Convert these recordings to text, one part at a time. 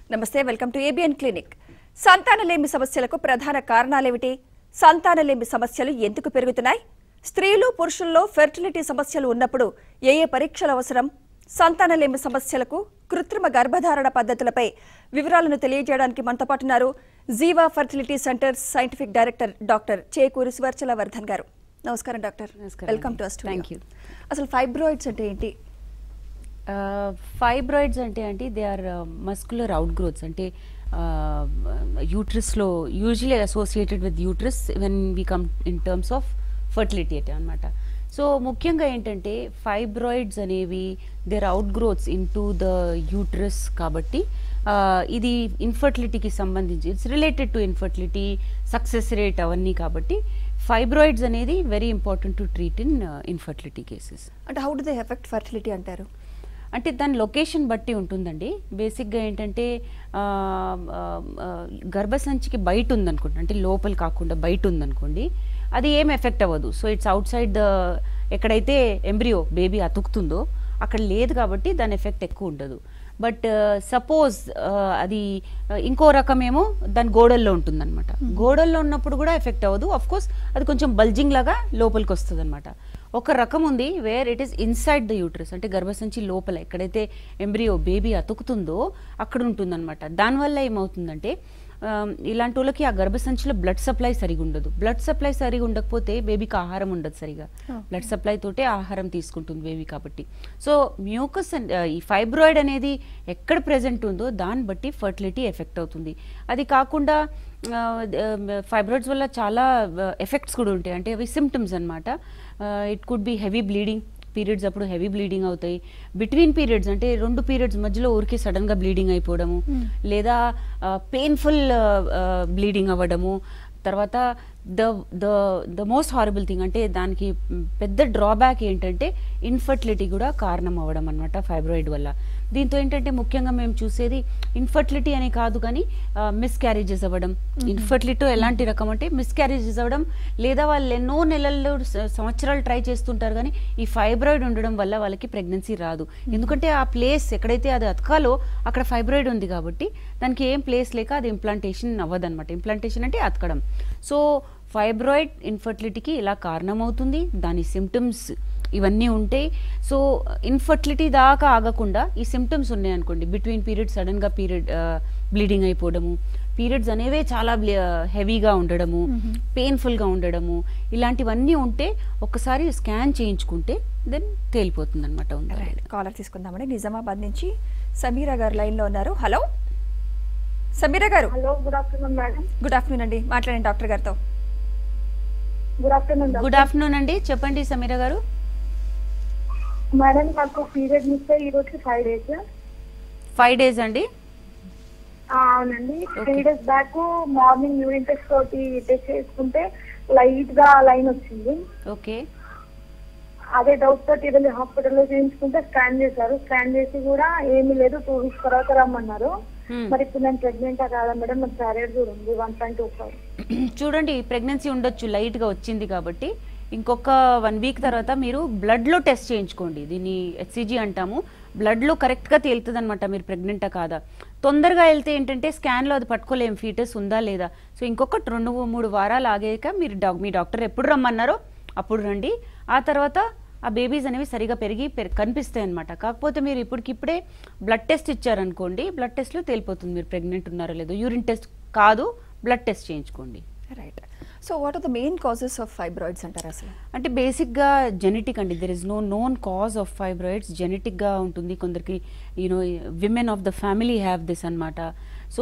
నమస్తే welcome to ABN clinic సంతానలేమి సమస్యలకు ప్రధాన కారణాలేమిటి సంతానలేమి సమస్యలు ఎందుకు పెరుగుతున్నాయి స్త్రీలు పురుషుల్లో ఫెర్టిలిటీ సమస్యలు ఉన్నప్పుడు ఏ ఏ పరీక్షలు అవసరం సంతానలేమి సమస్యలకు కృత్రిమ గర్భధారణ పద్ధతులపై వివరాలను తెలియజేయడానికి మనతో పాటు ఉన్నారు Jeeva fertility centre scientific director doctor Chekuri Suvarchala Vardhan garu నమస్కారం డాక్టర్ నమస్కారం వెల్కమ్ టు అండి. అస్ట్ Thank you. అసలు ఫైబ్రాయిడ్స్ అంటే ఏంటి ఫైబ్రాయిడ్స్ అంటే అంటే they are muscular outgrowths అంటే యూట్రస్లో usually associated with uterus when we come in terms of fertility అంటే అనమాట సో ముఖ్యంగా ఏంటంటే ఫైబ్రాయిడ్స్ అనేవి they're outgrowths into the uterus కాబట్టి uh, ఇది ఇన్ఫర్టిలిటీకి సంబంధించి it's related to infertility success rate అవన్నీ కాబట్టి ఫైబ్రాయిడ్స్ అనేది very important to treat in infertility cases అంటే how do they affect fertility అంటారు అంటే దాని లొకేషన్ బట్టి ఉంటుందండి బేసిక్గా ఏంటంటే ఆ, ఆ, ఆ, గర్భసంచికి బయట ఉందనుకోండి అంటే లోపల కాకుండా బయట ఉందనుకోండి అది ఏం ఎఫెక్ట్ అవ్వదు so it's outside the ఎక్కడైతే ఎంబ్రియో బేబీ అతుకుతుందో అక్కడ లేదు కాబట్టి దాని ఎఫెక్ట్ ఎక్కువ ఉండదు బట్ సపోజ్ అది ఆ, ఇంకో రకమేమో దాని గోడల్లో ఉంటుందన్నమాట గోడల్లో ఉన్నప్పుడు కూడా ఎఫెక్ట్ అవ్వదు అఫ్ కోర్స్ అది కొంచెం బల్జింగ్ లాగా లోపలికి వస్తుంది అనమాట ఒక రకం ఉంది where it is inside the uterus అంటే గర్భసంచి లోపల ఎక్కడైతే ఎంబ్రియో బేబీ అతుకుతుందో అక్కడ ఉంటుందన్నమాట దానివల్ల ఏమవుతుందంటే ఆమ్, ఇలాంటి వాళ్ళకి ఆ గర్భసంచిలో బ్లడ్ సప్లై సరిగా ఉండదు బ్లడ్ సప్లై సరిగా ఉండకపోతే బేబీకి ఆహారం ఉండదు సరిగా బ్లడ్ సప్లై తోటే ఆహారం తీసుకుంటుంది బేబీ కాబట్టి సో మ్యూకస్ ఈ ఫైబ్రాయిడ్ అనేది ఎక్కడ ప్రెసెంట్ ఉందో దాన్ని బట్టి ఫర్టిలిటీ ఎఫెక్ట్ అవుతుంది అది కాకుండా ఫైబ్రాయిడ్స్ వల్ల చాలా ఎఫెక్ట్స్ కూడా ఉంటాయి అంటే అవి సిమ్టమ్స్ అనమాట it could be heavy bleeding periods అప్పుడు హెవీ బ్లీడింగ్ అవుతాయి బిట్వీన్ పీరియడ్స్ అంటే రెండు పీరియడ్స్ మధ్యలో ఊరికే సడన్గా బ్లీడింగ్ అయిపోవడము లేదా పెయిన్ఫుల్ బ్లీడింగ్ అవ్వడము తర్వాత the the the most horrible thing అంటే దానికి మ్, పెద్ద డ్రాబ్యాక్ ఏంటంటే ఇన్ఫర్టిలిటీ కూడా కారణం అవ్వడం అనమాట ఫైబ్రాయిడ్ వల్ల దీంతో ఏంటంటే ముఖ్యంగా మేము చూసేది ఇన్ఫర్టిలిటీ అనే కాదు కానీ మిస్క్యారేజెస్ అవ్వడం ఇన్ఫర్టిలిటీ ఎలాంటి రకం అంటే మిస్క్యారేజెస్ అవ్వడం లేదా వాళ్ళు ఎన్నో నెలల్లో స- సంవత్సరాలు ట్రై చేస్తుంటారు కానీ ఈ ఫైబ్రాయిడ్ ఉండడం వల్ల వాళ్ళకి ప్రెగ్నెన్సీ రాదు ఎందుకంటే ఆ ప్లేస్ ఎక్కడైతే అది అతకాలో అక్కడ ఫైబ్రాయిడ్ ఉంది కాబట్టి దానికి ఏం ప్లేస్ లేక అది ఇంప్లాంటేషన్ అవ్వదన్నమాట ఇంప్లాంటేషన్ అంటే అతకడం సో ఫైబ్రాయిడ్ ఇన్ఫర్టిలిటీకి ఇలా కారణమవుతుంది దాని సిమ్టమ్స్ ఇవన్నీ ఉంటాయి సో ఇన్ఫర్టిలిటీ దాకా ఆగకుండా ఈ సిమ్టమ్స్ ఉన్నాయనుకోండి బిట్వీన్ పీరియడ్ సడన్గా పీరియడ్ బ్లీడింగ్ అయిపోవడము పీరియడ్స్ అనేవే చాలా హెవీగా ఉండడము పెయిన్ఫుల్గా ఉండడము ఇలాంటివన్నీ ఉంటే ఒకసారి స్కాన్ చేయించుకుంటే దెన్ తేలిపోతుంది అనమాట ఉందా లేదా. కాలర్ తీసుకుందామండి నిజామాబాద్ నుంచి సమీరా గారు లైన్లో ఉన్నారు hello Sameera garu hello good afternoon madam good afternoon అండి మాట్లాడండి డాక్టర్ గారితో గుడ్ ఆఫ్టర్నూన్ గుడ్ ఆఫ్టర్నూన్ అండి చెప్పండి సమీర గారు మేడం నాకు పీరియడ్ మిస్ అయ్యి ఈ రోజు ఫైవ్ డేస్ ఫైవ్ డేస్ అండి అవునండి three days back morning urine test తోటి టెస్ట్ చేసుకుంటే లైట్ గా లైన్ వచ్చింది ఓకే అదే డౌట్ తోటి వెళ్ళి హాస్పిటల్లో చేయించుకుంటే స్కాన్ చేశారు స్కాన్ చేసి కూడా ఏమీ లేదు టూ వీక్స్ తర్వాత రమ్మన్నారు Hmm. మరి ఇప్పుడు నేను ప్రెగ్నెంట్ కాదా మేడం నాకు థైరాయిడ్ కూడా ఉంది వన్ పాయింట్ టూ ఫైవ్ చూడండి ప్రెగ్నెన్సీ ఉండొచ్చు లైట్గా వచ్చింది కాబట్టి ఇంకొక వన్ వీక్ తర్వాత మీరు బ్లడ్లో టెస్ట్ చేయించుకోండి దీన్ని హెచ్సిజీ అంటాము బ్లడ్లో కరెక్ట్గా తేలుతుంది అనమాట మీరు ప్రెగ్నెంటా కాదా తొందరగా వెళ్తే ఏంటంటే స్కాన్లో అది పట్టుకోలేం ఫీటస్ ఉందా లేదా సో ఇంకొక రెండు మూడు వారాలు ఆగాక మీరు డాక్ మీ డాక్టర్ ఎప్పుడు రమ్మన్నారో అప్పుడు రండి ఆ తర్వాత ఆ బేబీస్ అనేవి సరిగా పెరిగి పెరి- కనిపిస్తాయి అనమాట కాకపోతే మీరు ఇప్పటికిప్పుడే బ్లడ్ టెస్ట్ ఇచ్చారనుకోండి బ్లడ్ టెస్ట్లో తేలిపోతుంది మీరు ప్రెగ్నెంట్ ఉన్నారో లేదో యూరిన్ టెస్ట్ కాదు బ్లడ్ టెస్ట్ చేయించుకోండి right so what are the main causes of fibroids అంటారు అసలు అంటే బేసిక్గా జెనెటిక్ అండి there is no known cause of fibroids జెనెటిక్గా ఉంటుంది కొందరికి you know women of the family have this అనమాట సో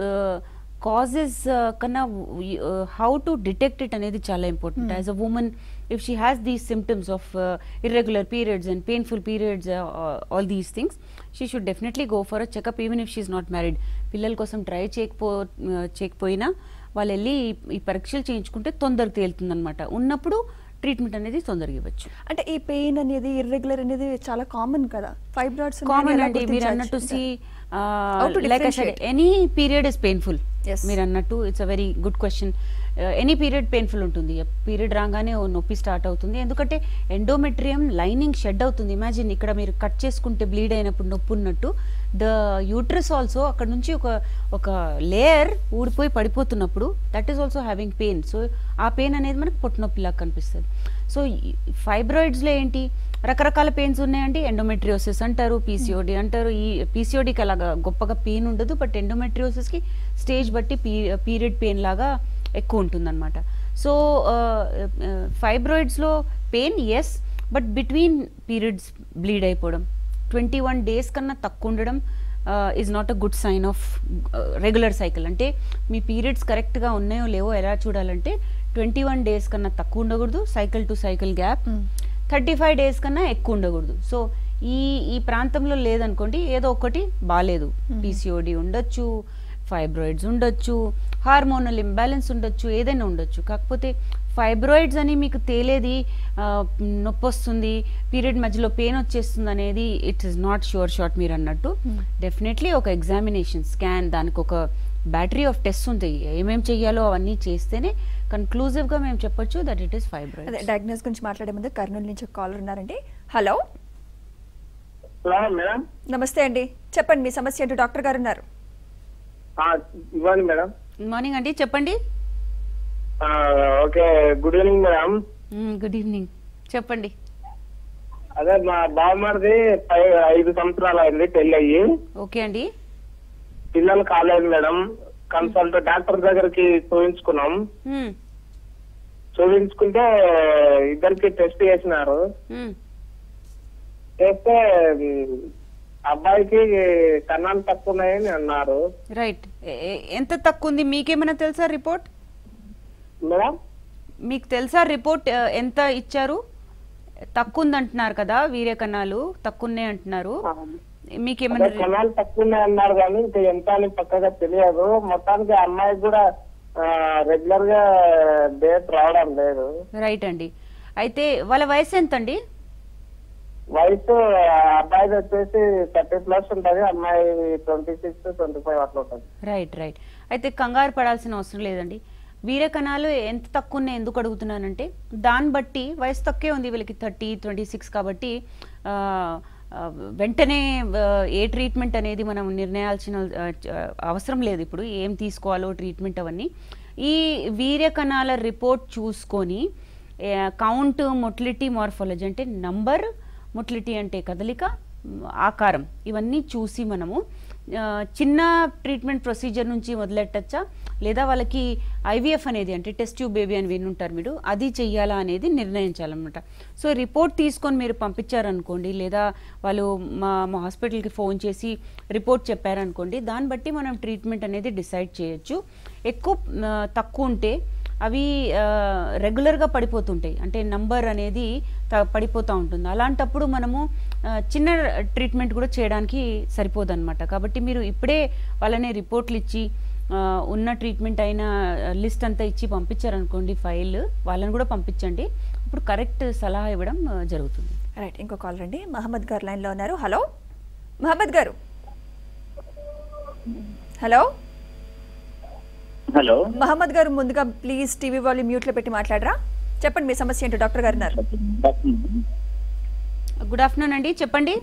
కాజెస్ కన్నా హౌ టు డిటెక్ట్ ఇట్ అనేది చాలా important as a woman if she has these symptoms of irregular periods and painful periods all these things she should definitely go for a checkup even if she's not married పిల్లల కోసం try చేయకపో uh, చేయకపోయినా వాళ్ళు వెళ్ళి ఈ- ఈ పరీక్షలు చేయించుకుంటే తొందరగా తేలుతుందన్నమాట ఉన్నప్పుడు ట్రీట్మెంట్ అనేది తొందరగా ఇవ్వచ్చు అంటే ఈ పెయిన్ అనేది ఇర్రెగ్యులర్ అనేది చాలా కామన్ కదా ఫైబ్రాయిడ్స్ కామన్ అండి మీరు అన్నట్టు సి How to like I differentiate? Any period is painful Yes. మీరు అన్నట్టు it's a very good question any period painful ఉంటుంది పీరియడ్ రాగానే ఓ నొప్పి స్టార్ట్ అవుతుంది ఎందుకంటే ఎండోమెట్రియం లైనింగ్ షెడ్ అవుతుంది ఇమాజిన్ ఇక్కడ మీరు కట్ చేసుకుంటే బ్లీడ్ అయినప్పుడు నొప్పి ఉన్నట్టు ద యూట్రస్ ఆల్సో అక్కడ నుంచి ఒక ఒక లేయర్ ఊడిపోయి పడిపోతున్నప్పుడు that is also having pain so ఆ పెయిన్ అనేది మనకు పొట్టనొప్పిలాగా కనిపిస్తుంది సో ఫైబ్రాయిడ్స్లో ఏంటి రకరకాల పెయిన్స్ ఉన్నాయండి ఎండోమెట్రియోసిస్ అంటారు పీసీఓడి అంటారు ఈ పీసీఓడికి అలాగా గొప్పగా పెయిన్ ఉండదు బట్ ఎండోమెట్రియోసిస్కి స్టేజ్ బట్టి పీ పీరియడ్ పెయిన్ లాగా ఎక్కువ ఉంటుందన్నమాట సో ఫైబ్రాయిడ్స్లో pain yes but between periods bleed అయిపోవడం ట్వంటీ వన్ డేస్ కన్నా తక్కువ ఉండడం is not a good sign of regular cycle అంటే మీ పీరియడ్స్ కరెక్ట్గా ఉన్నాయో లేవో ఎలా చూడాలంటే ట్వంటీ వన్ డేస్ కన్నా తక్కువ ఉండకూడదు cycle to cycle gap thirty five days కన్నా ఎక్కువ ఉండకూడదు సో ఈ ఈ ప్రాంతంలో లేదనుకోండి ఏదో ఒకటి బాగాలేదు పీసీఓడి ఉండొచ్చు ఫైబ్రాయిడ్స్ ఉండొచ్చు హార్మోనల్ ఇంబ్యాలెన్స్ ఉండొచ్చు ఏదైనా ఉండొచ్చు కాకపోతే ఫైబ్రాయిడ్స్ అని మీకు తేలేది ఆ, నొప్పి వస్తుంది పీరియడ్ మధ్యలో పెయిన్ వచ్చేస్తుంది అనేది it is not sure shot మీరు అన్నట్టు డెఫినెట్లీ ఒక ఎగ్జామినేషన్ స్కాన్ దానికి ఒక బ్యాటరీ ఆఫ్ టెస్ట్ ఉంటాయి ఏమేం చెయ్యాలో అవన్నీ చేస్తేనే కన్క్లూజివ్గా మేము చెప్పొచ్చు దట్ ఇట్ ఈస్ అదే ఫైబ్రాయిడ్ డయాగ్నోస్ గురించి మాట్లాడే ముందు కర్నూలు నుంచి ఒక కాలర్ ఉన్నారండి హలో హలో మేడం నమస్తే అండి చెప్పండి మీ సమస్య ఏంటో డాక్టర్ గారు ఉన్నారు ఆ, ఇవ్వండి మేడం గుడ్ మార్నింగ్ అండి చెప్పండి ఆ, okay good evening madam good evening చెప్పండి అదే మా బావమరిది పై- ఐదు సంవత్సరాలు అయింది పెళ్లి అయ్యి ఓకే అండి పిల్లలు కాలేదు మేడం కన్సల్ట్ డాక్టర్ దగ్గరికి చూపించుకున్నాం మ్మ్. చూపించుకుంటే ఇద్దరికి టెస్ట్ చేసినారు మ్మ్. చేస్తే ఉమ్, అబ్బాయికి కన్నాలు తక్కువ ఉన్నాయని అన్నారు రైట్ ఎ- ఎ- ఎంత తక్కువ ఉంది మీకేమైనా తెలుసా రిపోర్ట్ మేడం మీకు తెలుసా రిపోర్ట్ ఆ, ఎంత ఇచ్చారు తక్కువ ఉంది అంటున్నారు కదా వీర్య కణాలు తక్కువ ఉన్నాయి అంటున్నారు మీకేమైనా అదే కణాలు తక్కువ ఉన్నాయి అన్నారు కానీ ఇంకా ఎంత అని పక్కగా తెలియదు మొత్తానికి ఆ అమ్మాయికి కూడా రెగ్యులర్ గా డేట్ రావడం లేదు రైట్ అండి అయితే వాళ్ళ వయసు ఎంత అండి వయసు ఆ అబ్బాయిది వచ్చేసి థర్టీ ప్లస్ ఉంటది అమ్మాయి ట్వంటీ సిక్స్ ట్వంటీ ఫైవ్ అట్లా ఉంటుంది రైట్ రైట్ అయితే కంగారు పడాల్సిన అవసరం లేదండి వీర్య కణాలు ఎంత తక్కువ ఉన్నాయి ఎందుకు అడుగుతున్నానంటే దాన్ని బట్టి వయసు తక్కువే ఉంది వీళ్ళకి థర్టీ ట్వంటీ సిక్స్ కాబట్టి ఆ, ఆ, వెంటనే ఆ, ఏ ట్రీట్మెంట్ అనేది మనం నిర్ణయాల్సిన ఆ, చ- అవసరం లేదు ఇప్పుడు ఏం తీసుకోవాలో ట్రీట్మెంట్ అవన్నీ ఈ వీర్య కణాల రిపోర్ట్ చూసుకొని కౌంట్ మొటిలిటీ మార్ఫాలజీ అంటే నంబర్ మొటిలిటీ అంటే కదలిక మ్, ఆకారం ఇవన్నీ చూసి మనము ఆ, చిన్న ట్రీట్మెంట్ ప్రొసీజర్ నుంచి మొదలెట్టచ్చా లేదా వాళ్ళకి ఐవీఎఫ్ అనేది అంటే టెస్ట్ ట్యూబ్ బేబీ అని వినుంటారు మీరు అది చెయ్యాలా అనేది నిర్ణయించాలన్నమాట సో రిపోర్ట్ తీసుకొని మీరు పంపించారనుకోండి లేదా వాళ్ళు మా మా హాస్పిటల్కి ఫోన్ చేసి రిపోర్ట్ చెప్పారనుకోండి దాన్ని బట్టి మనం ట్రీట్మెంట్ అనేది డిసైడ్ చేయొచ్చు ఎక్కువ ఆ, తక్కువ ఉంటే అవి ఆ, రెగ్యులర్గా పడిపోతుంటాయి అంటే నంబర్ అనేది త- పడిపోతూ ఉంటుంది అలాంటప్పుడు మనము ఆ, చిన్న ట్రీట్మెంట్ కూడా చేయడానికి సరిపోదన్నమాట కాబట్టి మీరు ఇప్పుడే వాళ్ళని రిపోర్ట్లు ఇచ్చి ఆ, ఉన్న ట్రీట్మెంట్ అయిన లిస్ట్ అంతా ఇచ్చి పంపించారనుకోండి ఫైల్ వాళ్ళని కూడా పంపించండి ఇప్పుడు కరెక్ట్ సలహా ఇవ్వడం ఆ, జరుగుతుంది రైట్ ఇంకో కాలర్ అండి మహమ్మద్ గారు లైన్లో ఉన్నారు హలో మహమ్మద్ గారు హలో హలో మహమ్మద్ గారు ముందుగా ప్లీజ్ టీవీ వాళ్ళు మ్యూట్లో పెట్టి మాట్లాడరా చెప్పండి మీ సమస్య ఏంటో డాక్టర్ గారు ఉన్నారు గుడ్ ఆఫ్టర్నూన్ అండి చెప్పండి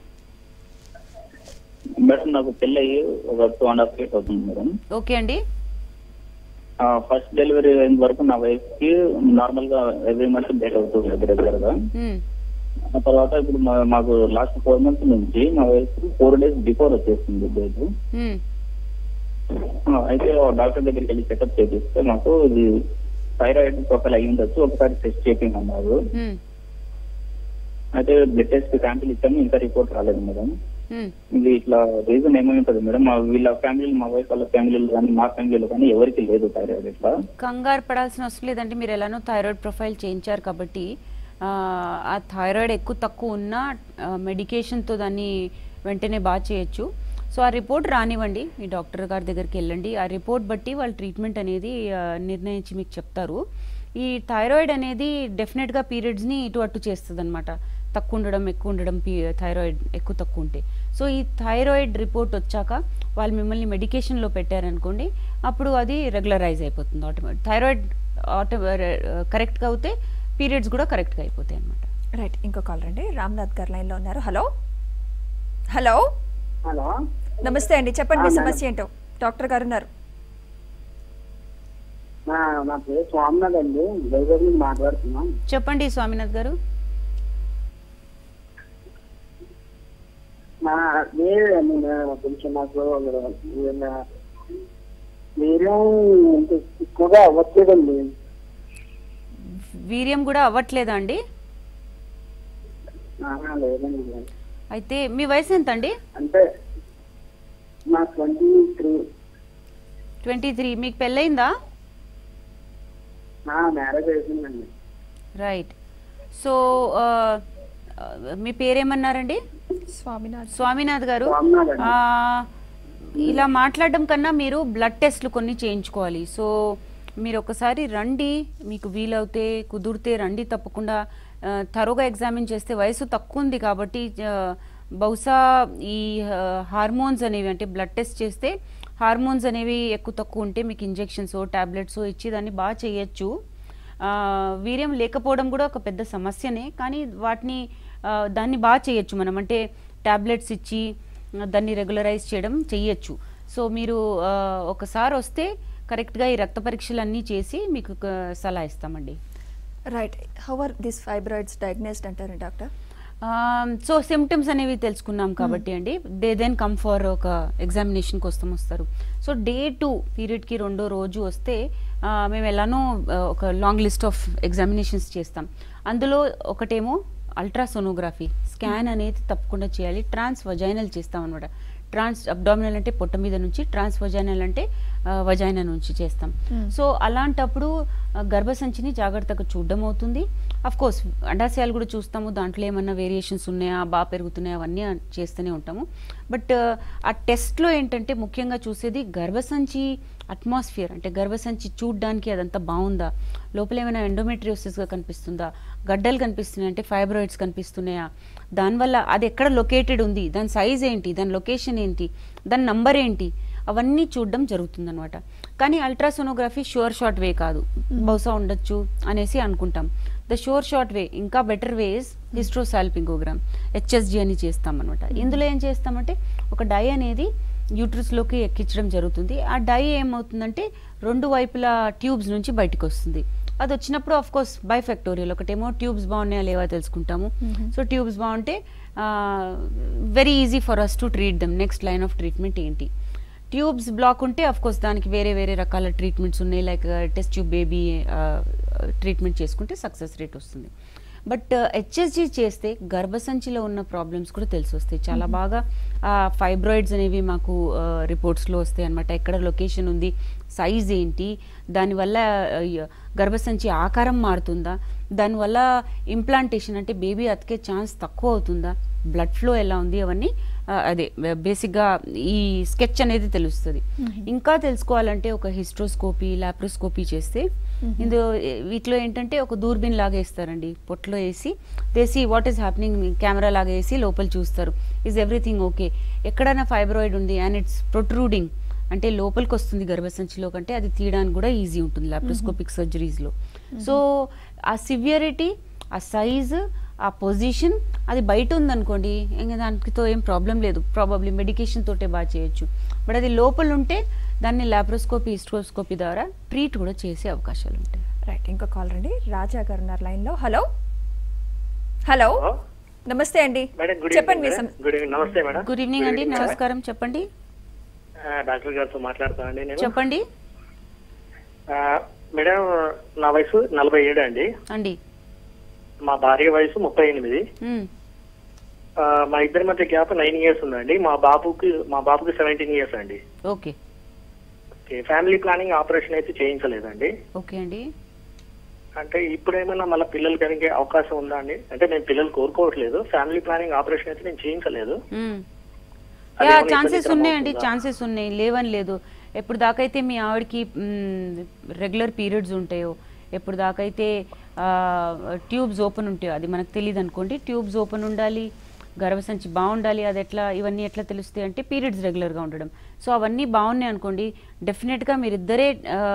మేడం నాకు పెళ్ళి అయ్యి ఒక టూ అండ్ హాఫ్ ఇయర్స్ అవుతుంది మేడం ఓకే అండి ఫస్ట్ డెలివరీ అయిన వరకు నా వైఫ్ కి నార్మల్ గా ఎవ్రీ మంత్ డేట్ అవుతుంది రెగ్యులర్ గా మ్, ఆ తర్వాత ఇప్పుడు మా- మాకు లాస్ట్ ఫోర్ మంత్స్ నుంచి మా వైఫ్ ఫోర్ డేస్ బిఫోర్ వచ్చేసింది డేట్ మ్, అయితే డాక్టర్ దగ్గరికి వెళ్ళి చెకప్ చేపిస్తే మాకు ఇది థైరాయిడ్ ప్రొఫైల్ అయ్యి ఉండొచ్చు ఒకసారి టెస్ట్ చేపింగ్ అన్నారు మ్, అయితే బ్లడ్ టెస్ట్ శాంపిల్ ఇచ్చాము ఇంకా రిపోర్ట్ రాలేదు మేడం మ్. ఇది ఇట్లా రీజన్ ఏమై ఉంటుంది మేడం మా వీళ్ళ ఫ్యామిలీ మా వైఫ్ వాళ్ళ ఫ్యామిలీలు కానీ మా ఫ్యామిలీలో కానీ ఎవరికి లేదు థైరాయిడ్ ఇట్లా కంగారు పడాల్సిన అవసరం లేదంటే మీరు ఎలానో థైరాయిడ్ ప్రొఫైల్ చేయించారు కాబట్టి ఆ, ఆ థైరాయిడ్ ఎక్కువ తక్కువ ఉన్న మెడికేషన్తో దాన్ని వెంటనే బాగా చేయొచ్చు సో ఆ రిపోర్ట్ రానివ్వండి మీ డాక్టర్ గారి దగ్గరికి వెళ్ళండి ఆ రిపోర్ట్ బట్టి వాళ్ళు ట్రీట్మెంట్ అనేది ఆ, నిర్ణయించి మీకు చెప్తారు ఈ థైరాయిడ్ అనేది డెఫినెట్గా పీరియడ్స్ని ఇటు అటు చేస్తుంది అనమాట తక్కువ ఉండడం ఎక్కువ ఉండడం పీ థైరాయిడ్ ఎక్కువ తక్కువ ఉంటే సో ఈ థైరాయిడ్ రిపోర్ట్ వచ్చాక వాళ్ళు మిమ్మల్ని మెడికేషన్లో పెట్టారనుకోండి అప్పుడు అది రెగ్యులరైజ్ అయిపోతుంది ఆటోమేటిక్ థైరాయిడ్ ఆటో కరెక్ట్గా అవుతే పీరియడ్స్ కూడా కరెక్ట్గా అయిపోతాయి అనమాట రైట్ ఇంకో కాల్ రండి రామ్నాథ్ గారు లైన్లో ఉన్నారు హలో హలో హలో నమస్తే అండి చెప్పండి మీ ఆ, మేడం. సమస్య ఏంటో డాక్టర్ గారు ఉన్నారు నా నా పేరు స్వామినాథ్ అండి వైజాగ్ నుంచి మాట్లాడుతున్నాం చెప్పండి స్వామినాథ్ గారు నా లేదండి నేను కొంచెం నాకు ఏమైనా వీర్యం ఇంత ఎక్కువగా అవ్వట్లేదండి వీర్యం కూడా అవ్వట్లేదా అండి ఆహా, లేదండి అయితే మీ వయసు ఎంత అండి అంటే నా ట్వంటీ త్రీ ట్వంటీ త్రీ మీకు పెళ్ళయిందా నా మ్యారేజ్ అయిపోయిందండి రైట్ సో ఆ, ఆ, మీ పేరేమన్నారండి స్వామినాథ్ స్వామినాథ్ గారు స్వామినాథ్ అండి. ఆ, ఇలా మాట్లాడడం కన్నా మీరు బ్లడ్ టెస్ట్లు కొన్ని చేయించుకోవాలి సో మీరు ఒకసారి రండి మీకు వీలవుతే కుదిరితే రండి తప్పకుండా ఆ, తరోగా ఎగ్జామిన్ చేస్తే వయసు తక్కువ ఉంది కాబట్టి ఆ, బహుశా ఈ ఆ, హార్మోన్స్ అనేవి అంటే బ్లడ్ టెస్ట్ చేస్తే హార్మోన్స్ అనేవి ఎక్కువ తక్కువ ఉంటే మీకు ఇంజెక్షన్స్ టాబ్లెట్స్ ఇచ్చి దాన్ని బాగా చేయొచ్చు ఆ, వీర్యం లేకపోవడం కూడా ఒక పెద్ద సమస్యనే కానీ వాటిని ఆ, దాన్ని బాగా చేయొచ్చు మనం అంటే టాబ్లెట్స్ ఇచ్చి ఆ, దాన్ని రెగ్యులరైజ్ చేయడం చెయ్యొచ్చు సో మీరు ఆ, ఒకసారి వస్తే కరెక్ట్గా ఈ రక్త పరీక్షలు అన్నీ చేసి మీకు ఒక సలహా ఇస్తామండి right how are this fibroids diagnosed అంటారు డాక్టర్ సో సిమ్టమ్స్ అనేవి తెలుసుకున్నాం కాబట్టి అండి దే దెన్ కమ్ ఫర్ ఒక ఎగ్జామినేషన్ కోసం వస్తారు సో డే టూ పీరియడ్కి రెండో రోజు వస్తే ఆ, మేము ఎలానో ఆ, ఒక లాంగ్ లిస్ట్ ఆఫ్ ఎగ్జామినేషన్స్ చేస్తాం అందులో ఒకటేమో అల్ట్రాసోనోగ్రఫీ స్కాన్ అనేది తప్పకుండా చేయాలి ట్రాన్స్ వజైనల్ చేస్తాం అనమాట ట్రాన్స్ అబ్డామినల్ అంటే పొట్ట మీద నుంచి ట్రాన్స్ వజైనల్ అంటే వజైనా నుంచి చేస్తాం సో అలాంటప్పుడు ఆ, గర్భసంచిని జాగ్రత్తగా చూడడం అవుతుంది అఫ్ కోర్స్ అండాశయాలు కూడా చూస్తాము దాంట్లో ఏమన్నా వేరియేషన్స్ ఉన్నాయా బాగా పెరుగుతున్నాయా అవన్నీ చేస్తూనే ఉంటాము బట్ ఆ టెస్ట్లో ఏంటంటే ముఖ్యంగా చూసేది గర్భసంచి అట్మాస్ఫియర్ అంటే గర్భసంచి చూడడానికి అదంతా బాగుందా లోపల ఏమైనా ఎండోమెట్రియోసిస్గా కనిపిస్తుందా గడ్డలు కనిపిస్తున్నాయి అంటే ఫైబ్రాయిడ్స్ కనిపిస్తున్నాయా దానివల్ల అది ఎక్కడ లొకేటెడ్ ఉంది దాని సైజ్ ఏంటి దాని లొకేషన్ ఏంటి దాని నంబర్ ఏంటి అవన్నీ చూడడం జరుగుతుందన్నమాట కానీ అల్ట్రాసోనోగ్రఫీ షూర్ షార్ట్ వే కాదు బహుశా ఉండొచ్చు అనేసి అనుకుంటాం ద షూర్ షార్ట్ వే ఇంకా బెటర్ వేస్ హిస్ట్రోసాల్పింగోగ్రామ్ హెచ్ఎస్జి అని చేస్తాం అనమాట ఇందులో ఏం చేస్తామంటే ఒక డై అనేది యూట్రస్లోకి ఎక్కించడం జరుగుతుంది ఆ డై ఏమవుతుందంటే రెండు వైపుల ట్యూబ్స్ నుంచి బయటకు వస్తుంది అది వచ్చినప్పుడు ఆఫ్ కోర్స్ బైఫెక్టోరియల్ ఒకటేమో ట్యూబ్స్ బాగున్నాయా లేవా తెలుసుకుంటాము సో ట్యూబ్స్ బాగుంటే very easy for us to treat them next line of treatment ఏంటి ట్యూబ్స్ బ్లాక్ ఉంటే అఫ్ కోర్స్ దానికి వేరే వేరే రకాల ట్రీట్మెంట్స్ ఉన్నాయి like test tube baby treatment చేసుకుంటే సక్సెస్ రేట్ వస్తుంది బట్ హెచ్ఎస్జి చేస్తే గర్భసంచిలో ఉన్న ప్రాబ్లమ్స్ కూడా తెలిసి వస్తాయి చాలా బాగా ఫైబ్రాయిడ్స్ అనేవి మాకు రిపోర్ట్స్లో వస్తాయి అనమాట ఎక్కడ లొకేషన్ ఉంది సైజ్ ఏంటి దానివల్ల ఆ, య- గర్భసంచి ఆకారం మారుతుందా దానివల్ల ఇంప్లాంటేషన్ అంటే బేబీ అతికే ఛాన్స్ తక్కువ అవుతుందా బ్లడ్ ఫ్లో ఎలా ఉంది అవన్నీ ఆ, అదే బేసిక్గా ఈ స్కెచ్ అనేది తెలుస్తుంది ఇంకా తెలుసుకోవాలంటే ఒక హిస్ట్రోస్కోపీ లాప్రోస్కోపీ చేస్తే ఇందులో ఏ- వీటిలో ఏంటంటే ఒక దూర్బిన్ లాగా వేస్తారండి పొట్లో వేసి వేసి వాట్ ఈస్ హ్యాపెనింగ్ కెమెరా లాగా వేసి లోపల చూస్తారు ఈజ్ ఎవ్రీథింగ్ ఓకే ఎక్కడైనా ఫైబ్రాయిడ్ ఉంది అండ్ ఇట్స్ ప్రొట్రూడింగ్ అంటే లోపలికి వస్తుంది గర్భసంచిలో కంటే అది తీయడానికి కూడా ఈజీ ఉంటుంది లాప్రోస్కోపిక్ సర్జరీస్లో సో ఆ సివియరిటీ ఆ సైజు ఆ పొజిషన్ అది బయట ఉందనుకోండి ఇంకా దానితో ఏం ప్రాబ్లం లేదు ప్రాబబ్లీ మెడికేషన్ తోటే బాగా చేయొచ్చు బట్ అది లోపల ఉంటే దాన్ని లాప్రోస్కోపీ హిస్ట్రోస్కోపీ ద్వారా ట్రీట్ కూడా చేసే అవకాశాలు ఉంటాయి రైట్ ఇంకో కాల్ రండి రాజా గారు ఉన్నారు లైన్లో హలో హలో నమస్తే అండి మేడం గుడ్ చెప్పండి మీ ఈవినింగ్ సమ- గుడ్ ఈవినింగ్ నమస్తే మేడం గుడ్ ఈవినింగ్ అండి నమస్కారం చెప్పండి ఆ, డాక్టర్ గారితో మాట్లాడతానండి నేను చెప్పండి ఆ, మేడం నా వయసు నలభై ఏడు అండి అండి మా భార్య వయసు ముప్పై ఎనిమిది మ్మ్. ఆ, మా ఇద్దరి మధ్య గ్యాప్ నైన్ ఇయర్స్ ఉందండి మా బాబుకి మా బాబుకి సెవెంటీన్ ఇయర్స్ అండి okay okay, family planning operation అయితే చేయించలేదండి ఓకే అండి అంటే ఇప్పుడు ఏమైనా మళ్ళీ పిల్లలు కలిగే అవకాశం ఉందా అండి అంటే నేను పిల్లలు కోరుకోవట్లేదు ఫ్యామిలీ ప్లానింగ్ ఆపరేషన్ అయితే నేను చేయించలేదు మ్మ్. అది యా ఏమైనా ఛాన్సెస్ ఇబ్బందికరం ఉన్నాయండి అవుతుందా? ఛాన్సెస్ ఉన్నాయి లేవని లేదు ఎప్పుడు దాకైతే మీ ఆవిడకి రెగ్యులర్ పీరియడ్స్ ఉంటాయో ఎప్పుడు దాకైతే ట్యూబ్స్ ఓపెన్ ఉంటాయో అది మనకు తెలియదు అనుకోండి ట్యూబ్స్ ఓపెన్ ఉండాలి గర్భసంచి బాగుండాలి అది ఎట్లా ఇవన్నీ ఎట్లా తెలుస్తాయి అంటే పీరియడ్స్ రెగ్యులర్గా ఉండడం సో అవన్నీ బాగున్నాయి అనుకోండి డెఫినెట్గా మీరు ఇద్దరే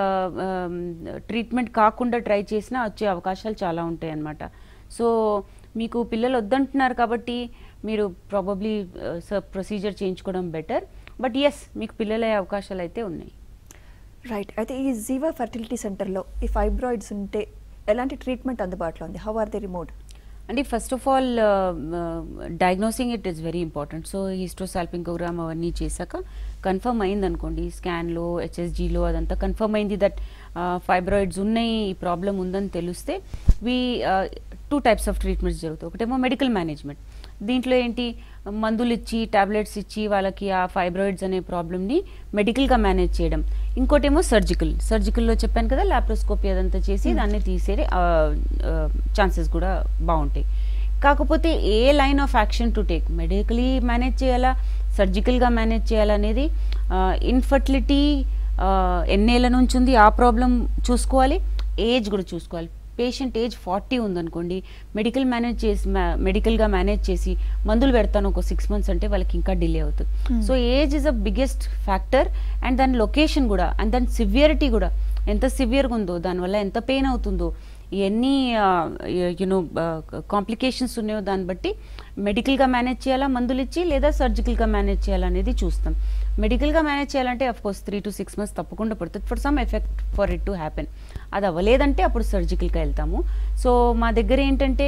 ట్రీట్మెంట్ కాకుండా ట్రై చేసినా వచ్చే అవకాశాలు చాలా ఉంటాయి అన్నమాట సో మీకు పిల్లలు వద్దంటున్నారు కాబట్టి మీరు ప్రాబబ్లీ ప్రొసీజర్ చేయించుకోవడం బెటర్ బట్ ఎస్ మీకు పిల్లలయ్యే అవకాశాలు అయితే ఉన్నాయి రైట్ అయితే ఈ జీవా ఫర్టిలిటీ సెంటర్లో ఈ ఫైబ్రాయిడ్స్ ఉంటే ఎలాంటి ట్రీట్మెంట్ అందుబాటులో ఉంది హౌ ఆర్ ది రిమోట్ అంటే first of all diagnosing it is very important so hysterosalpingogram అవన్నీ చేశాక కన్ఫర్మ్ అయింది అనుకోండి స్కాన్లో హెచ్ఎస్జీలో అదంతా కన్ఫర్మ్ అయింది దట్ ఫైబ్రాయిడ్స్ ఉన్నాయి ఈ ప్రాబ్లం ఉందని తెలిస్తే we two types of treatments జరుగుతాయి ఒకటేమో మెడికల్ మేనేజ్మెంట్ దీంట్లో ఏంటి మందులు ఇచ్చి టాబ్లెట్స్ ఇచ్చి వాళ్ళకి ఆ ఫైబ్రాయిడ్స్ అనే ప్రాబ్లమ్ని మెడికల్గా మేనేజ్ చేయడం ఇంకోటేమో సర్జికల్ సర్జికల్లో చెప్పాను కదా లాప్రోస్కోపీ అదంతా చేసి దాన్ని తీసే ఛాన్సెస్ కూడా బాగుంటాయి కాకపోతే a line of action to take medically manage చేయాలా సర్జికల్గా మేనేజ్ చేయాలనేది ఇన్ఫర్టిలిటీ ఎన్నేళ్ళ నుంచి ఉంది ఆ ప్రాబ్లం చూసుకోవాలి ఏజ్ కూడా చూసుకోవాలి పేషెంట్ ఏజ్ ఫార్టీ ఉందనుకోండి మెడికల్ మేనేజ్ చేసి మెడికల్గా మేనేజ్ చేసి మందులు పెడతాను ఒక సిక్స్ మంత్స్ అంటే వాళ్ళకి ఇంకా డిలే అవుతుంది so age is a biggest factor and దాని లొకేషన్ కూడా అండ్ దాని సివియరిటీ కూడా ఎంత సివియర్గా ఉందో దానివల్ల ఎంత పెయిన్ అవుతుందో ఎన్ని యూనో కాంప్లికేషన్స్ ఉన్నాయో దాన్ని బట్టి మెడికల్గా మేనేజ్ చేయాలా మందులు ఇచ్చి లేదా సర్జికల్గా మేనేజ్ చేయాలనేది చూస్తాం మెడికల్గా మేనేజ్ చేయాలంటే of course three to six months తప్పకుండా పడుతుంది for some effect for it to happen అది అవ్వలేదంటే అప్పుడు సర్జికల్గా వెళ్తాము సో మా దగ్గర ఏంటంటే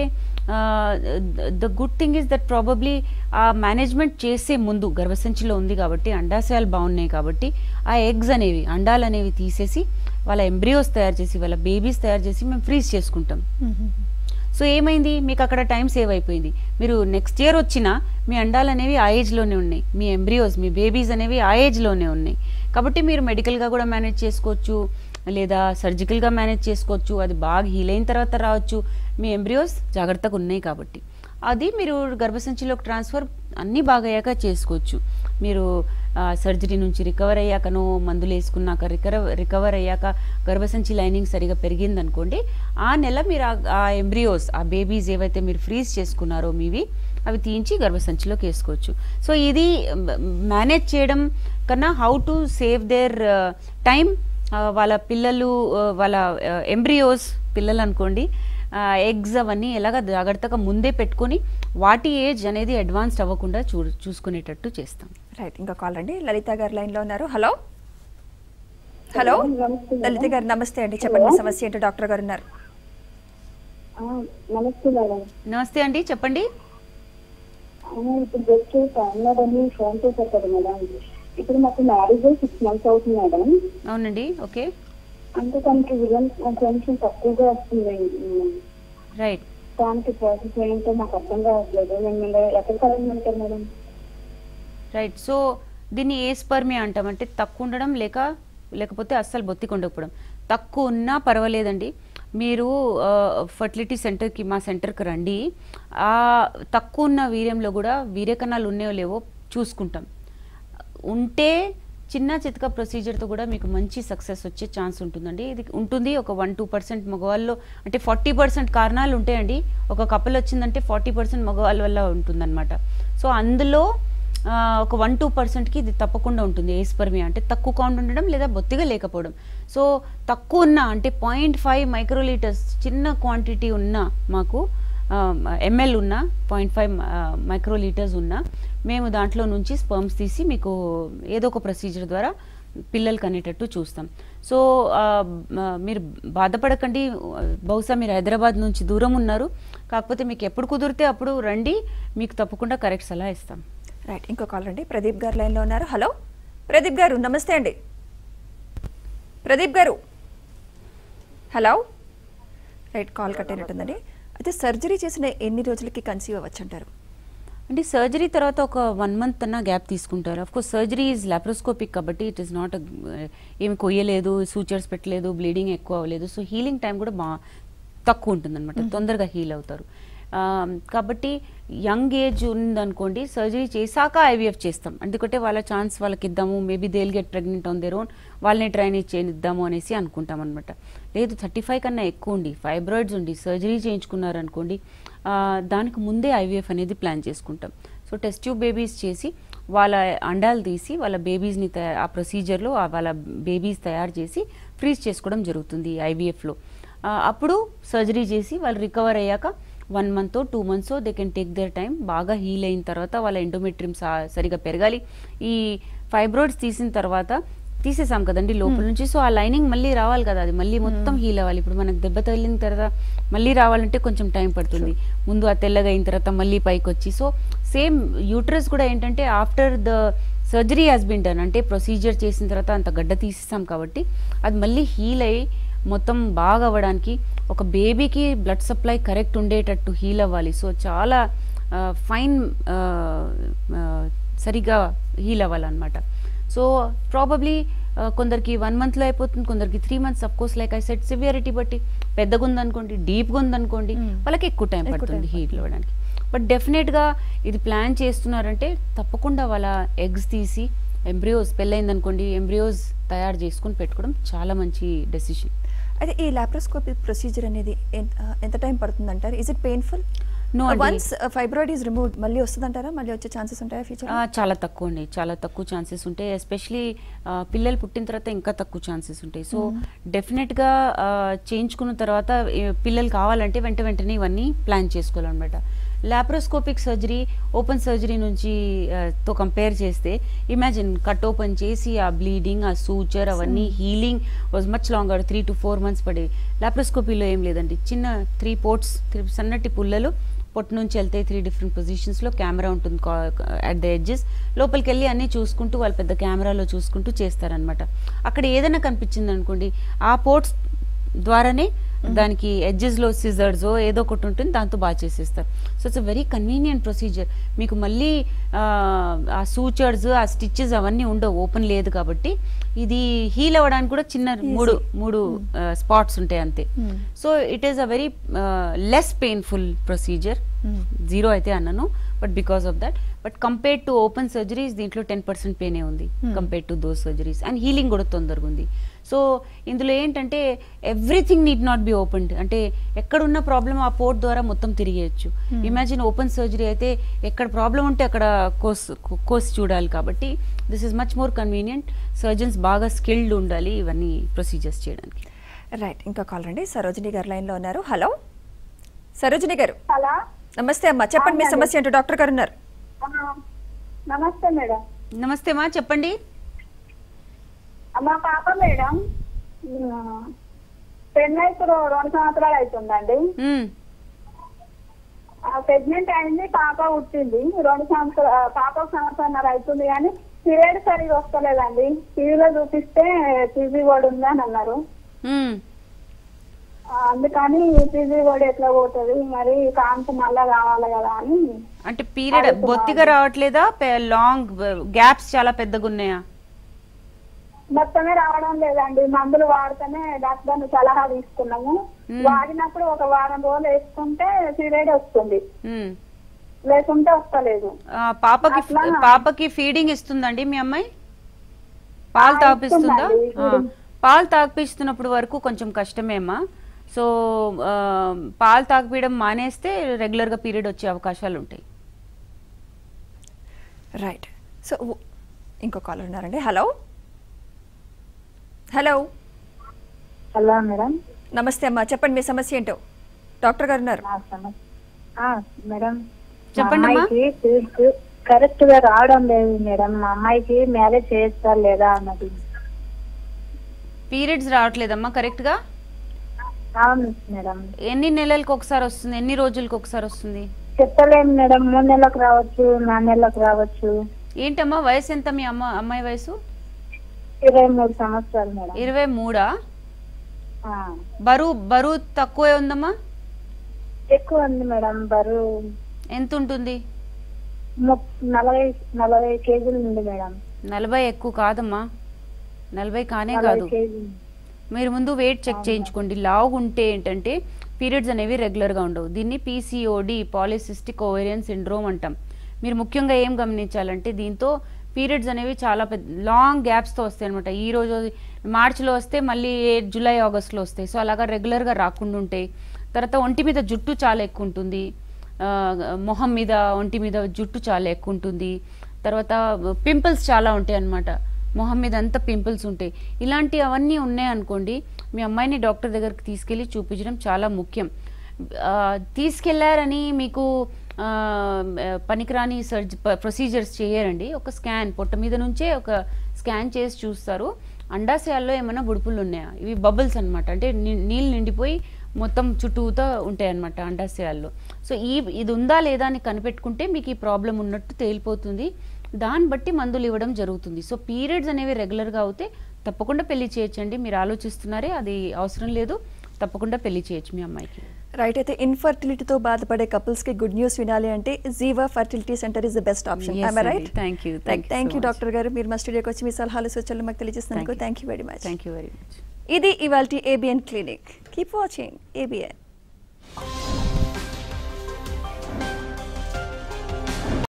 the good thing is that probably ఆ మేనేజ్మెంట్ చేసే ముందు గర్భసంచిలో ఉంది కాబట్టి అండాశయాలు బాగున్నాయి కాబట్టి ఆ ఎగ్స్ అనేవి అండాలు అనేవి తీసేసి వాళ్ళ ఎంబ్రియోస్ తయారు చేసి వాళ్ళ బేబీస్ తయారు చేసి మేము ఫ్రీజ్ చేసుకుంటాం సో ఏమైంది మీకు అక్కడ టైం సేవ్ అయిపోయింది మీరు నెక్స్ట్ ఇయర్ వచ్చినా మీ అండాలు అనేవి ఆ ఏజ్లోనే ఉన్నాయి మీ ఎంబ్రియోస్ మీ బేబీస్ అనేవి ఆ ఏజ్లోనే ఉన్నాయి కాబట్టి మీరు మెడికల్గా కూడా మేనేజ్ చేసుకోవచ్చు లేదా సర్జికల్గా మేనేజ్ చేసుకోవచ్చు అది బాగా హీల్ అయిన తర్వాత రావచ్చు మీ ఎంబ్రియోస్ జాగ్రత్తగా ఉన్నాయి కాబట్టి అది మీరు గర్భసంచిలోకి ట్రాన్స్ఫర్ అన్నీ బాగా అయ్యాక చేసుకోవచ్చు మీరు సర్జరీ నుంచి రికవర్ అయ్యాకనో మందులు వేసుకున్నాక రికవర్ రికవర్ అయ్యాక గర్భసంచి లైనింగ్ సరిగా పెరిగిందనుకోండి ఆ నెల మీరు ఆ- ఆ ఎంబ్రియోస్ ఆ బేబీస్ ఏవైతే మీరు ఫ్రీజ్ చేసుకున్నారో మీవి అవి తీయించి గర్భసంచిలోకి వేసుకోవచ్చు సో ఇది మేనేజ్ చేయడం కన్నా how to save their time వాళ్ళ పిల్లలు ఆ, వాళ్ళ ఎంబ్రియోస్ పిల్లలు అనుకోండి ఎగ్స్ అవన్నీ ఎలాగ జాగ్రత్తగా ముందే పెట్టుకొని వాటి ఏజ్ అనేది అడ్వాన్స్డ్ అవ్వకుండా చూ చూసుకునేటట్టు చేస్తాం రైట్ ఇంకా కాల్ అండి లలిత గారు లైన్ లో ఉన్నారు హలో హలో లలిత గారు నమస్తే అండి చెప్పండి మీ సమస్య ఏంటో డాక్టర్ గారు ఉన్నారు ఆ, నమస్తే మేడం నమస్తే అండి చెప్పండి ఆ, ఇప్పుడు జస్ట్ ఫ్యామిలీ అని ఫోన్ చేశారు కదా మేడం ఇప్పుడు మాకు మ్యారేజ్ సిక్స్ మంత్స్ అవుతుంది మేడం అవునండి ఓకే అంటే తనకి విలన్ కొంచెం తక్కువగా వస్తుంది ఉమ్, రైట్ దానికి ప్రాసెస్ ఏంటో మాకు అర్థం కావట్లేదు నేను మీరు ఎక్కడికి వెళ్ళమంటారు మేడం రైట్ సో దీన్ని ఏ స్పర్మి అంటాం అంటే తక్కువ ఉండడం లేక లేకపోతే అస్సలు బొత్తికి ఉండకపోవడం తక్కువ ఉన్నా పర్వాలేదండి మీరు ఫర్టిలిటీ సెంటర్కి మా సెంటర్కి రండి ఆ తక్కువ ఉన్న వీర్యంలో కూడా వీర్యకణాలు ఉన్నాయో లేవో చూసుకుంటాం ఉంటే చిన్న చితక ప్రొసీజర్తో కూడా మీకు మంచి సక్సెస్ వచ్చే ఛాన్స్ ఉంటుందండి ఇది ఉంటుంది ఒక వన్ టూ పర్సెంట్ మగవాళ్ళు అంటే ఫార్టీ పర్సెంట్ కారణాలు ఉంటాయండి ఒక కపుల్ వచ్చిందంటే ఫార్టీ పర్సెంట్ మగవాళ్ళ వల్ల ఉంటుందన్నమాట సో అందులో ఆ, ఒక వన్ టూ పర్సెంట్కి ఇది తప్పకుండా ఉంటుంది ఏస్పర్మియా అంటే తక్కువ కౌంట్ ఉండడం లేదా బొత్తిగా లేకపోవడం సో తక్కువ ఉన్న అంటే పాయింట్ ఫైవ్ మైక్రోలీటర్స్ చిన్న క్వాంటిటీ ఉన్న మాకు ఎంఎల్ ఉన్న పాయింట్ ఫైవ్ మైక్రోలీటర్స్ ఉన్న మేము దాంట్లో నుంచి స్పర్మ్స్ తీసి మీకు ఏదో ఒక ప్రొసీజర్ ద్వారా పిల్లలకి అనేటట్టు చూస్తాం సో ఆ, మ- మీరు బాధపడకండి బహుశా మీరు హైదరాబాద్ నుంచి దూరం ఉన్నారు కాకపోతే మీకు ఎప్పుడు కుదిరితే అప్పుడు రండి మీకు తప్పకుండా కరెక్ట్ సలహా ఇస్తాం రైట్ ఇంకో కాల్ అండి ప్రదీప్ గారు లైన్ లో ఉన్నారు హలో ప్రదీప్ గారు నమస్తే అండి ప్రదీప్ గారు హలో రైట్ కాల్ కట్ అయినట్టుందండి అయితే సర్జరీ చేసిన ఎన్ని రోజులకి కన్సీవ్ అవ్వచ్చు అంటారు అంటే సర్జరీ తర్వాత ఒక వన్ మంత్ అన్న గ్యాప్ తీసుకుంటారు of course surgery is laparoscopic కాబట్టి ఇట్ ఈస్ నాట్ ఏమి కొయ్యలేదు సూచర్స్ పెట్టలేదు బ్లీడింగ్ ఎక్కువ అవ్వలేదు సో హీలింగ్ టైం కూడా బా తక్కువ ఉంటుందన్నమాట తొందరగా హీల్ అవుతారు ఆ, కాబట్టి యంగ్ ఏజ్ ఉందనుకోండి సర్జరీ చేశాక ఐవీఎఫ్ చేస్తాం ఎందుకంటే వాళ్ళ ఛాన్స్ వాళ్ళకి ఇద్దాము maybe they'll get pregnant on their own వాళ్ళని ట్రైన్ చేద్దాము అనేసి అనుకుంటాం అనమాట లేదు థర్టీ ఫైవ్ కన్నా ఎక్కువ ఉండి ఫైబ్రాయిడ్స్ ఉండి సర్జరీ చేయించుకున్నారనుకోండి ఆ, దానికి ముందే ఐవీఎఫ్ అనేది ప్లాన్ చేసుకుంటాం సో టెస్ట్ ట్యూబ్ బేబీస్ చేసి వాళ్ళ అండాలు తీసి వాళ్ళ బేబీస్ని తయా ఆ ప్రొసీజర్లో వాళ్ళ బేబీస్ తయారు చేసి ఫ్రీజ్ చేసుకోవడం జరుగుతుంది ఐవీఎఫ్లో అప్పుడు సర్జరీ చేసి వాళ్ళు రికవర్ అయ్యాక one month two months they can take their time బాగా హీల్ అయిన తర్వాత వాళ్ళ ఎండోమెట్రియం సరిగా పెరగాలి ఈ ఫైబ్రాయిడ్స్ తీసిన తర్వాత తీసేసాం కదండి లోపల నుంచి సో ఆ లైనింగ్ మళ్ళీ రావాలి కదా అది మళ్ళీ మొత్తం హీల్ అవ్వాలి ఇప్పుడు మనకు దెబ్బ తగిలిన తర్వాత మళ్ళీ రావాలంటే కొంచెం టైం పడుతుంది ముందు ఆ తెల్లగా అయిన తర్వాత మళ్ళీ పైకి వచ్చి సో సేమ్ యూట్రస్ కూడా ఏంటంటే after the surgery has been done అంటే ప్రొసీజర్ చేసిన తర్వాత అంత గడ్డ తీసేసాం కాబట్టి అది మళ్ళీ హీల్ అయ్యి మొత్తం బాగా అవ్వడానికి ఒక బేబీకి బ్లడ్ సప్లై కరెక్ట్ ఉండేటట్టు హీల్ అవ్వాలి సో చాలా ఫైన్ సరిగా హీల్ అవ్వాలన్నమాట సో ప్రాబబ్లీ కొందరికి వన్ మంత్లో అయిపోతుంది కొందరికి three months of course like I said severity బట్టి పెద్దగా ఉందనుకోండి డీప్గా ఉందనుకోండి వాళ్ళకి ఎక్కువ టైం ఎక్కువ పడుతుంది time హీల్ అవ్వడానికి బట్ డెఫినెట్గా ఇది ప్లాన్ చేస్తున్నారంటే తప్పకుండా వాళ్ళ ఎగ్స్ తీసి ఎంబ్రియోస్ పెళ్ళైందనుకోండి ఎంబ్రియోస్ తయారు చేసుకుని పెట్టుకోవడం చాలా మంచి డెసిషన్ అయితే ఈ లాప్రోస్కోపీ ప్రొసీజర్ అనేది ఎంత ఎంత టైం పడుతుంది అంటారు ఇస్ ఇట్ పెయిన్ఫుల్ No అండి. వన్స్ ఫైబ్రాయిడ్ ఈజ్ రిమూవ్ మళ్ళీ వస్తుందంటారా మళ్ళీ వచ్చే ఛాన్సెస్ ఉంటాయా ఫ్యూచర్ ఆ, చాలా తక్కువ అండి చాలా తక్కువ ఛాన్సెస్ ఉంటాయి ఎస్పెషలీ పిల్లలు పుట్టిన తర్వాత ఇంకా తక్కువ ఛాన్సెస్ ఉంటాయి సో డెఫినెట్గా చేయించుకున్న తర్వాత ఏ, పిల్లలు కావాలంటే వెంట వెంటనే ఇవన్నీ ప్లాన్ చేసుకోవాలన్నమాట లాప్రోస్కోపిక్ సర్జరీ ఓపెన్ సర్జరీ నుంచి ఆ, తో కంపేర్ చేస్తే ఇమాజిన్ కట్ ఓపెన్ చేసి ఆ బ్లీడింగ్ ఆ సూచర్ అవన్నీ healing was much longer three to four months పడేది లాప్రోస్కోపీలో ఏం లేదండి చిన్న త్రీ పోర్ట్స్ సన్నటి పుల్లలు పొట్టు నుంచి వెళ్తే త్రీ డిఫరెంట్ పొజిషన్స్లో కెమెరా ఉంటుంది అట్ ద ఎడ్జెస్ లోపలికి వెళ్ళి అన్నీ చూసుకుంటూ వాళ్ళు పెద్ద కెమెరాలో చూసుకుంటూ చేస్తారనమాట అక్కడ ఏదైనా కనిపించింది అనుకోండి ఆ పోర్ట్స్ ద్వారానే దానికి ఎడ్జెస్లో సిజర్స్ ఏదో ఒకటి ఉంటుంది దాంతో బాగా చేసేస్తారు so it's a very convenient procedure మీకు మళ్ళీ ఆ, ఆ సూచర్స్ ఆ స్టిచ్చెస్ అవన్నీ ఉండవు ఓపెన్ లేదు కాబట్టి ఇది హీల్ అవ్వడానికి కూడా చిన్న మూడు మూడు స్పాట్స్ ఉంటాయి అంతే so it is a very less painful procedure zero అయితే అన్నాను but because of that but compare to open surgeries దీంట్లో టెన్ పర్సెంట్ పెయినే ఉంది compare to those surgeries and healing కూడా తొందరగా ఉంది సో ఇందులో ఏంటంటే everything need not be open అంటే ఎక్కడున్న ప్రాబ్లం ఆ పోర్ట్ ద్వారా మొత్తం తిరిగేయచ్చు ఇమాజిన్ ఓపెన్ సర్జరీ అయితే ఎక్కడ ప్రాబ్లం ఉంటే అక్కడ కోర్స్ కోర్స్ చూడాలి కాబట్టి this is much more convenient surgeons బాగా స్కిల్డ్ ఉండాలి ఇవన్నీ ప్రొసీజర్స్ చేయడానికి రైట్ ఇంకా కాల్ రండి సరోజిని గారు లైన్లో ఉన్నారు హలో సరోజిని గారు హలో నమస్తే అమ్మా చెప్పండి మీ సమస్య ఏంటో డాక్టర్ గారు ఉన్నారు ఆ, నమస్తే మేడం నమస్తే మా చెప్పండి మా పాప మేడం పెళ్ళి ఇప్పుడు రెండు సంవత్సరాలు అవుతుందండి మ్మ్. ప్రెగ్నెంట్ అయింది పాప పుట్టింది రెండు సంవత్సరాలు పాప సంవత్సరాలు అవుతుంది కానీ పీరియడ్ సరిగా వస్తలేదండి టీవీలో చూపిస్తే టీవీ కూడా ఉంది అని అన్నారు మ్మ్. ఆ, అందుకని టీవీ కూడా ఎట్లా పోతుంది మరి కాంతి మళ్ళా కావాలి కదా అని అంటే పీరియడ్ బొత్తిగా రావట్లేదా లాంగ్ గ్యాప్స్ చాలా పెద్దగా ఉన్నాయా మొత్తమే రావడం లేదండి మందులు వాడితేనే డాక్టర్ సలహా తీసుకున్నాము వాడినప్పుడు ఒక వారం రోజులు వేసుకుంటే పీరియడ్ వస్తుంది మ్మ్. లేకుంటే వస్తలేదు ఆ, పాపకి అట్లా? పాపకి ఫీడింగ్ ఇస్తుందండి మీ అమ్మాయి పాలు ఆ, తాపిస్తుందా ఇస్తుందండి, ఆ, feeding. పాలు తాపిస్తున్నప్పుడు వరకు కొంచెం కష్టమేమా సో ఆ, పాలు తాగిపించడం మానేస్తే రెగ్యులర్గా పీరియడ్ వచ్చే అవకాశాలు ఉంటాయి రైట్ సో ఇంకో కాల్ ఉన్నారండి హలో హలో హలో మేడం నమస్తే అమ్మా చెప్పండి మీ సమస్య ఏంటో డాక్టర్ గారు ఉన్నారు మేడం చెప్పండి అమ్మా. కరెక్ట్ గా రావడం లేదు మేడం మా అమ్మాయికి మ్యారేజ్ చేస్తా లేదా అన్నది పీరియడ్స్ రావట్లేదమ్మా కరెక్ట్గా అవును మేడం ఎన్ని నెలలకు ఒకసారి వస్తుంది ఎన్ని రోజులకు ఒకసారి వస్తుంది చెప్పలేము మేడం మూడు నెలలకు రావచ్చు నాలుగు నెలలకు రావచ్చు ఏంటమ్మా వయసు ఎంత మీ అమ్మ అమ్మాయి వయసు ఇరవై మూడు సంవత్సరాలు మేడం ఇరవై మూడా ఆ, బరువు బరువు తక్కువే ఉందమ్మా ఎక్కువ ఉంది మేడం బరువు ఎంత ఉంటుంది ముప్- నలభై నలభై కేజీలు ఉంది మేడం నలభై ఎక్కువ కాదమ్మా నలభై కానే నలభై కాదు కేజీలు మీరు ముందు వెయిట్ చెక్ చేయించుకోండి లావు ఉంటే ఏంటంటే పీరియడ్స్ అనేవి రెగ్యులర్గా ఉండవు దీన్ని పీసీఓడి పాలిసిస్టిక్ ఓవేరియన్ సిండ్రోమ్ అంటాం మీరు ముఖ్యంగా ఏం గమనించాలంటే దీంతో పీరియడ్స్ అనేవి చాలా పెద్ద లాంగ్ గ్యాప్స్తో వస్తాయి అనమాట ఈ రోజు మార్చిలో వస్తే మళ్ళీ జూలై ఆగస్ట్లో వస్తాయి సో అలాగా రెగ్యులర్గా రాకుండా ఉంటాయి తర్వాత ఒంటి మీద జుట్టు చాలా ఎక్కువ ఉంటుంది ఆ, మొహం మీద ఒంటి మీద జుట్టు చాలా ఎక్కువ ఉంటుంది తర్వాత పింపుల్స్ చాలా ఉంటాయి అన్నమాట మొహం మీద అంతా పింపుల్స్ ఉంటాయి ఇలాంటి అవన్నీ ఉన్నాయనుకోండి మీ అమ్మాయిని డాక్టర్ దగ్గరికి తీసుకెళ్ళి చూపించడం చాలా ముఖ్యం ఆ, తీసుకెళ్లారని మీకు ఆ, పనికిరాని సర్జ్ ప్రొసీజర్స్ చేయరండి ఒక స్కాన్ పొట్ట మీద నుంచే ఒక స్కాన్ చేసి చూస్తారు అండాశయాల్లో ఏమైనా బుడుపులు ఉన్నాయా ఇవి బబుల్స్ అన్నమాట అంటే ని- నీళ్ళు నిండిపోయి మొత్తం చుట్టూతో ఉంటాయి అన్నమాట అండాశయాల్లో సో ఈ ఇది ఉందా లేదా అని కనిపెట్టుకుంటే మీకు ఈ ప్రాబ్లం ఉన్నట్టు తేలిపోతుంది దాన్ని బట్టి మందులు ఇవ్వడం జరుగుతుంది సో పీరియడ్స్ అనేవి రెగ్యులర్గా అవుతే తప్పకుండా పెళ్లి చేయొచ్చండి మీరు ఆలోచిస్తున్నారే అది అవసరం లేదు తప్పకుండా పెళ్లి చేయొచ్చు మీ అమ్మాయికి రైట్ అయితే ఇన్ఫర్టిలిటీతో బాధపడే కపుల్స్ కి గుడ్ న్యూస్ వినాలి అంటే Jeeva fertility centre is the best option Yes, I అండి. Right Thank you. Thank you thank so you much. Doctor గారు మీరు మా స్టూడియోకి వచ్చి మీ సలహాలు సూచనలు మాకు తెలియజేసినందుకు Thank you. Thank you very much thank you very much ఇది ఇవాల్టి ABN clinic keep watching ABN